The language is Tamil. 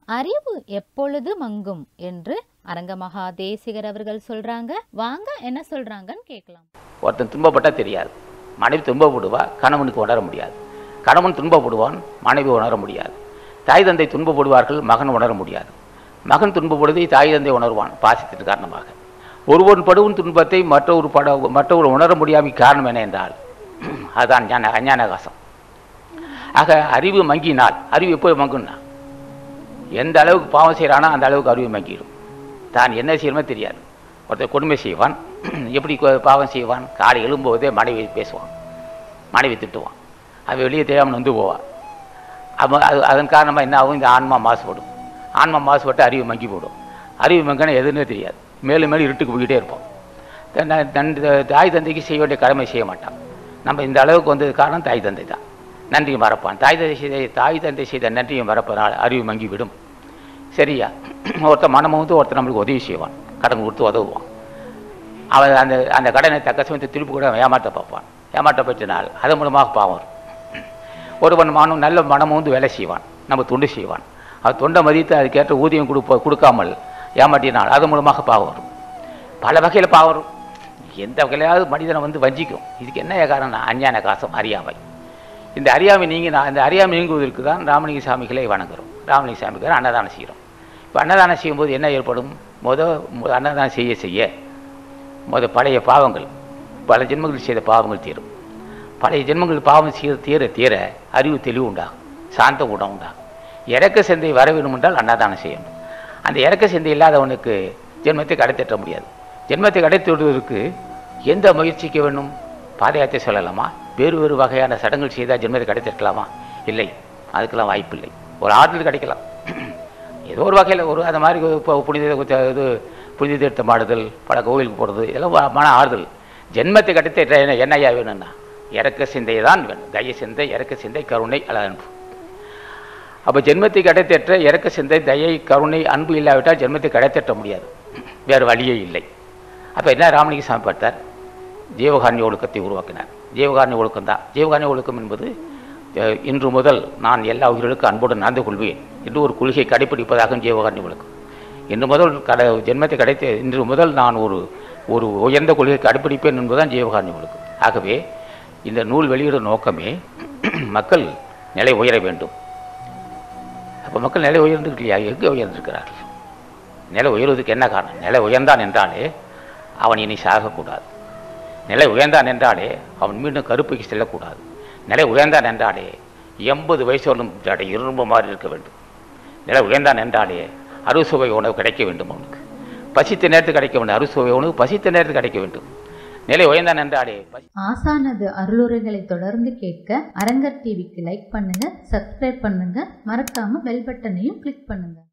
அறிவு எப்பொழுது மங்கும் என்று அரங்கமகா தேசிகர் அவர்கள் சொல்றாங்க வாங்க என்ன சொல்றாங்கன்னு கேட்கலாம் ஒருத்தன் துன்பப்பட்டால் தெரியாது மனைவி துன்பப்படுவா கணவனுக்கு உணர முடியாது கணவன் துன்பப்படுவான் மனைவி உணர முடியாது தாய் தந்தை துன்பப்படுவார்கள் மகன் உணர முடியாது மகன் துன்பப்படுவதை தாய் தந்தை உணர்வான் பாசத்தின் காரணமாக ஒருவன் படுவும் துன்பத்தை மற்றொரு பட மற்றொரு உணர முடியாமல் காரணம் என்ன என்றால் அதுதான் ஞான அஞ்ஞானகாசம் ஆக அறிவு மங்கினால் அறிவு எப்போது மங்குன்னா எந்த அளவுக்கு பாவம் செய்கிறானோ அந்த அளவுக்கு அறிவு மங்கிடும் தான் என்ன செய்யணுமோ தெரியாது ஒருத்தர் கொடுமை செய்வான் எப்படி கொ- பாவம் செய்வான் காலை எழும்போதே மனைவி பேசுவான் மனைவி திட்டுவான் அவன் வெளியே தெரியாமல் நொந்து போவான் அப்போ அது அதன் காரணமாக என்ன ஆகும் இந்த ஆன்மா மாசுபடும் ஆன்மா மாசுபட்டு அறிவு மங்கி போடும் அறிவு மங்கினா எதுன்னு தெரியாது மேலும் மேலும் இருட்டுக்கு போய்கிட்டே இருப்போம் தன் தன் தாய் தந்தைக்கு செய்ய வேண்டிய கடமை செய்ய மாட்டான் நம்ம இந்த அளவுக்கு வந்தது காரணம் தாய் தந்தை தான் நன்றியை மறப்பான் தாய் தந்தை செய்த தாய் தந்தை செய்த நன்றியை மறப்பதனால் அறிவு மங்கி விடும் சரியா ஒருத்தன் மனமும் வந்து ஒருத்தன் நம்மளுக்கு உதவி செய்வான் கடன் கொடுத்து உதவுவான் அவன் அந்த அந்த கடனை தக்க சமயத்தை திருப்பி கூட அவன் ஏமாற்ற பார்ப்பான் ஏமாற்ற பற்றினால் அதன் மூலமாக பாவம் வரும் ஒருவன் மனம் நல்ல மனமும் வந்து வேலை செய்வான் நம்ம தொண்டு செய்வான் அவன் தொண்டை மதித்து அதுக்கேற்ற ஊதியம் கொடுப்ப கொடுக்காமல் ஏமாட்டினால் அதன் மூலமாக பாவம் வரும் பல வகையில் பாவம் வரும் எந்த வகையிலாவது மனிதனை வந்து வஞ்சிக்கும் இதுக்கு என்ன காரணம் அஞ்ஞான காசம் அறியாமை இந்த அறியாமை நீங்க இந்த அறியாமை நீங்குவதற்கு தான் ராமலிங்க சாமிகளை வணங்குறோம் ராமலிங்க சாமிக்கு அன்னதானம் செய்கிறோம் இப்போ அன்னதானம் செய்யும்போது என்ன ஏற்படும் முத மு- அன்னதானம் செய்ய செய்ய முத பழைய பாவங்கள் பல ஜென்மங்கள் செய்த பாவங்கள் தீரும் பழைய ஜென்மங்கள் பாவம் செய்ய தீர தீர அறிவு தெளிவு உண்டாகும் சாந்த குணம் உண்டாகும் இறக்க சிந்தை வர வேண்டும் என்றால் அன்னதானம் செய்யணும் அந்த இறக்க சிந்தை இல்லாதவனுக்கு ஜென்மத்தை கடைத்தட்ட முடியாது ஜென்மத்தை கடைத்து விடுவதற்கு எந்த முயற்சிக்க வேண்டும் பாத யாத்திரை சொல்லலாமா வேறு வேறு வகையான சடங்குகள் செய்தால் ஜென்மத்தை கடைத்தட்டலாமா இல்லை அதுக்கெல்லாம் வாய்ப்பில்லை ஒரு ஆறுதல் கிடைக்கலாம் ஏதோ ஒரு வகையில் ஒரு அந்த மாதிரி இப்போ புனித குத்த- இது புனித தீர்த்தம் ஆடுதல் பல கோவிலுக்கு போகிறது இதெல்லாம் வ- மன ஆறுதல் ஜென்மத்தை கடைத்த என்ன என்னையா வேணும்னா இறக்க சிந்தை தான் வேணும் தய சிந்தை இறக்க சிந்தை கருணை அல்ல அன்பு அப்போ ஜென்மத்தை கடைத்தேற்ற இறக்க சிந்தை தயை கருணை அன்பு இல்லாவிட்டால் ஜென்மத்தை கடைத்தட்ட முடியாது வேறு வழியே இல்லை அப்போ என்ன ராமலிங்க சாமி பார்த்தார் ஜீவகாரண்ய ஒழுக்கத்தை உருவாக்கினார் ஜீவகாரண்ய ஒழுக்கம் தான் ஜீவகாரண்ய ஒழுக்கம் என்பது அஹ், இன்று முதல் நான் எல்லா உயிர்களுக்கும் அன்புடன் நடந்து கொள்வேன் என்று ஒரு கொள்கை கடைப்பிடிப்பதாக ஜீவகாரண்ய ஒழுக்கம் இன்று முதல் கடை ஜென்மத்தை கிடைத்த இன்று முதல் நான் ஒரு ஒரு உயர்ந்த கொள்கையை கடைப்பிடிப்பேன் என்பதுதான் ஜீவகாரண்ய ஒழுக்கம் ஆகவே இந்த நூல் வெளியிடும் நோக்கமே மக்கள் நிலை உயர வேண்டும் அப்போ மக்கள் நிலை உயர்ந்துருக்கு இல்லையா எங்கே உயர்ந்திருக்கிறார் நிலை உயர்வதற்கு என்ன காரணம் நிலை உயர்ந்தான் என்றாலே அவன் இனி சாகக்கூடாது நிலை உயர்ந்தான் என்றாலே அவன் மீண்டும் கருப்பைக்கு செல்லக்கூடாது நிலை உயர்ந்தான் என்றாலே எண்பது வயசோடும் ஜடை இரும்பு மாதிரி இருக்க வேண்டும் நிலை உயர்ந்தான் என்றாலே அறுசுவை உணவு கிடைக்க வேண்டும் அவனுக்கு பசித்த நேரத்துக்கு கிடைக்க வேண்டும் அறுசுவை உணவு பசித்த நேரத்துக்கு கிடைக்க வேண்டும் நிலை உயர்ந்தான் என்றாலே பசி ஆசானது அருளுரைகளை தொடர்ந்து கேட்க அரங்கர் டிவிக்கு லைக் பண்ணுங்க சப்ஸ்கிரைப் பண்ணுங்க மறக்காம பெல் பட்டனையும் கிளிக் பண்ணுங்க